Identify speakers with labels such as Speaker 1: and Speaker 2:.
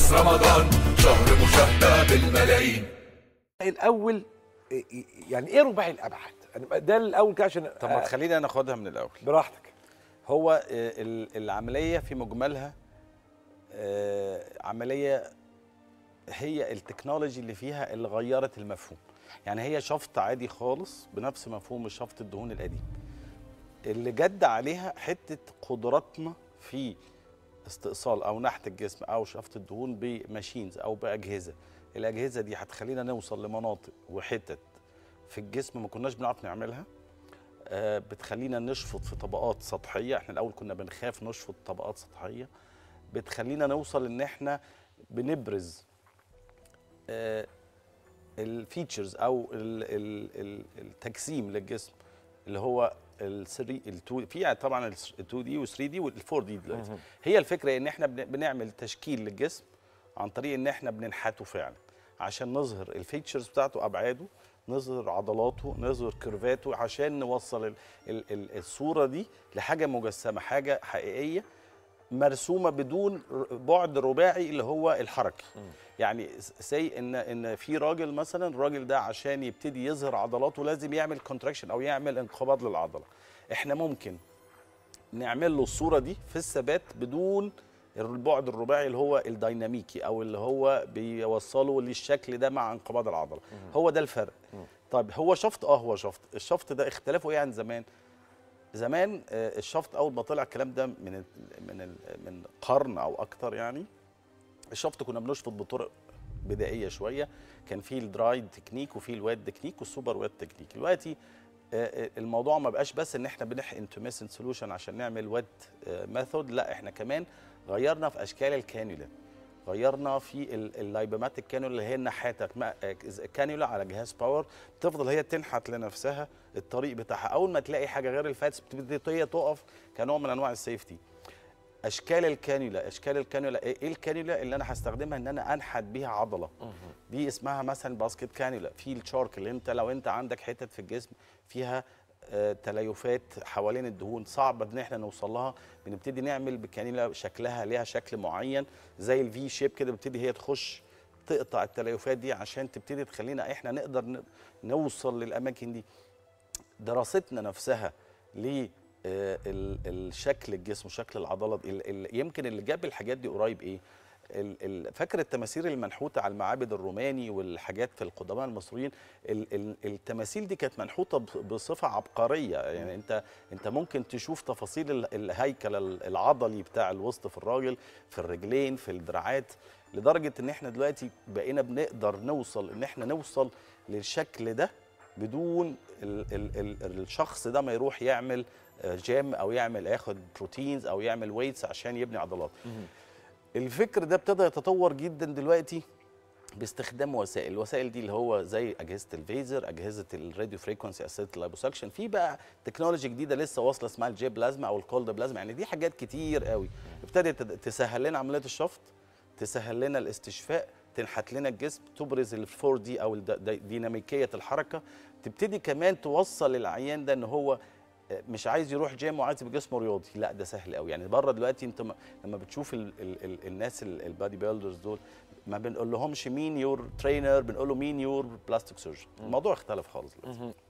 Speaker 1: فانوس رمضان شهر مشاهدة بالملايين
Speaker 2: الاول يعني ايه رباعي الابعاد أنا ده الاول كده عشان
Speaker 3: طب ما خلينا ناخدها من الاول
Speaker 2: براحتك
Speaker 3: هو آه، ال- العمليه في مجملها آه، عمليه هي التكنولوجي اللي فيها اللي غيرت المفهوم يعني هي شفط عادي خالص بنفس مفهوم شفط الدهون القديم اللي جد عليها حته قدراتنا في استئصال او نحت الجسم او شفط الدهون بماشينز او باجهزه الاجهزه دي هتخلينا نوصل لمناطق وحتت في الجسم ما كناش بنعرف نعملها آه، بتخلينا نشفط في طبقات سطحيه احنا الاول كنا بنخاف نشفط طبقات سطحيه بتخلينا نوصل ان احنا بنبرز الفيتشرز او ال ال ال التجسيم للجسم اللي هو ال 3 ال 2 في طبعا ال 2 دي وال 3 دي وال 4 دي دلوقتي هي الفكره ان احنا بن- بنعمل تشكيل للجسم عن طريق ان احنا بننحته فعلا عشان نظهر الفيتشرز بتاعته ابعاده نظهر عضلاته نظهر كيرفاته عشان نوصل ال ال ال الصوره دي لحاجه مجسمه حاجه حقيقيه مرسومه بدون ر- بعد رباعي اللي هو الحركي يعني سي ان ان في راجل مثلا الراجل ده عشان يبتدي يظهر عضلاته لازم يعمل كونتراكشن او يعمل انقباض للعضله احنا ممكن نعمل له الصوره دي في الثبات بدون البعد الرباعي اللي هو الديناميكي او اللي هو بيوصله للشكل ده مع انقباض العضله هو ده الفرق طيب هو شفط اه هو شفط الشفط ده اختلافه ايه عن زمان زمان آه، الشفط اول ما طلع الكلام ده من ال من ال من قرن او اكتر يعني الشفط كنا بنشفط بطرق بدائيه شويه كان في الدرايد تكنيك وفي الواد تكنيك والسوبر واد تكنيك دلوقتي آه، آه، الموضوع ما بقاش بس ان احنا بنحقن توميسن سولوشن عشان نعمل واد ميثود لا احنا كمان غيرنا في اشكال الكانيولا غيرنا في ال- اللايبوماتيك كانيولا اللي هي النحاته ما- آه، كانيولا على جهاز باور بتفضل هي تنحت لنفسها الطريق بتاعها اول ما تلاقي حاجه غير الفاتس بتبتدي هي تقف كنوع من انواع السيفتي اشكال الكانيولا اشكال الكانيولا ايه إيه الكانيولا اللي انا هستخدمها ان انا انحت بيها عضله دي اسمها مثلا باسكت كانيولا في الشارك اللي انت لو انت عندك حتت في الجسم فيها آه، تليفات حوالين الدهون صعب ان احنا نوصل لها بنبتدي نعمل بالكانيولا شكلها ليها شكل معين زي الفي شيب كده بتبتدي هي تخش تقطع التليفات دي عشان تبتدي تخلينا احنا نقدر ن- نوصل للاماكن دي دراستنا نفسها ل آه، ال- الشكل الجسم وشكل العضلات ال- ال- يمكن اللي جاب الحاجات دي قريب ايه ال- ال- فاكر التماثيل المنحوته على المعابد الروماني والحاجات في القدماء المصريين ال- ال- التماثيل دي كانت منحوته ب- بصفه عبقريه يعني انت انت ممكن تشوف تفاصيل ال- الهيكل ال- العضلي بتاع الوسط في الراجل في الرجلين في الدراعات لدرجه ان احنا دلوقتي بقينا بنقدر نوصل ان احنا نوصل للشكل ده بدون ال ال ال الشخص ده ما يروح يعمل آه، جيم او يعمل ياخد بروتينز او يعمل ويتس عشان يبني عضلات الفكر ده ابتدى يتطور جدا دلوقتي باستخدام وسائل الوسائل دي اللي هو زي اجهزه الفيزر اجهزه الراديو فريكونسي اسيت اللايبوسكشن في بقى تكنولوجي جديده لسه واصله اسمها الجي بلازما او الكولد بلازما يعني دي حاجات كتير قوي ابتدت تسهل لنا عمليه الشفط تسهل لنا الاستشفاء تنحت لنا الجسم تبرز الفور دي او الد- د- ديناميكيه الحركه تبتدي كمان توصل للعيان ده ان هو مش عايز يروح جيم وعايز يبقى جسمه رياضي لا ده سهل قوي يعني بره دلوقتي انت م- لما بتشوف ال ال ال الناس ال- البادي بيلدرز دول ما بنقول لهمش مين يور ترينر بنقول له مين يور بلاستيك سيرجن الموضوع اختلف خالص دلوقتي